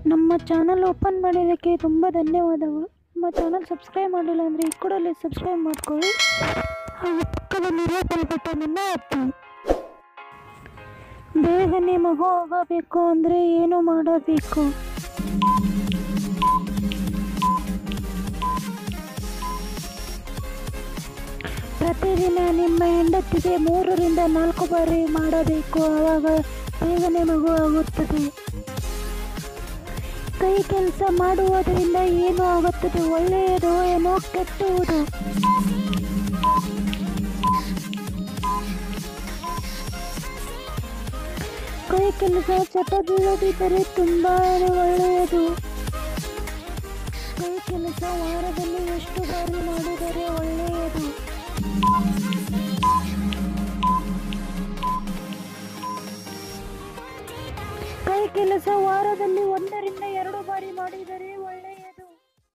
ನಮ್ಮ channel open ಮಾಡಿದ್ದಕ್ಕೆ ತುಂಬ ಧನ್ಯವಾದಗಳು ನಮ್ಮ ಚಾನಲ್ ಸಬ್ಸ್ಕ್ರೈಬ್ ಮಾಡಿಲ್ಲ ಅಂದರೆ ಈ ಕೂಡಲೇ ಸಬ್ಸ್ಕ್ರೈಬ್ ಮಾಡ್ಕೊಳ್ಳಿ ಹಾಗೂ ಪಕ್ಕದಲ್ಲಿರೋ ಬೆಲ್ ಬಟನನ್ನು ಒತ್ತಿ ಬೇಗನೆ ಮಗು ಆಗಬೇಕು ಅಂದರೆ ಏನು ಮಾಡಬೇಕು ಪ್ರತಿದಿನ ನಿಮ್ಮ ಹೆಂಡತಿಗೆ ಮೂರರಿಂದ ನಾಲ್ಕು ಬಾರಿ ಮಾಡಬೇಕು ಆವಾಗ ಬೇಗನೆ ಮಗು ಆಗುತ್ತದೆ ಕೈ ಕೆಲಸ ಮಾಡುವುದರಿಂದ ಏನು ಆಗುತ್ತದೆ ಒಳ್ಳೆಯದು ಏನೋ ಕೆಟ್ಟುವುದು ಕೈ ಕೆಲಸ ಚಟ ಬೀಳದಿದ್ದರೆ ತುಂಬಾ ಒಳ್ಳೆಯದು ಕೈ ಕೆಲಸ ವಾರದಲ್ಲಿ ಎಷ್ಟು ಬಾರಿ ಮಾಡಿದರೆ ಒಳ್ಳೆಯದು ಕೈ ಕೆಲಸ ವಾರದಲ್ಲಿ ಒಂದರಿಂದ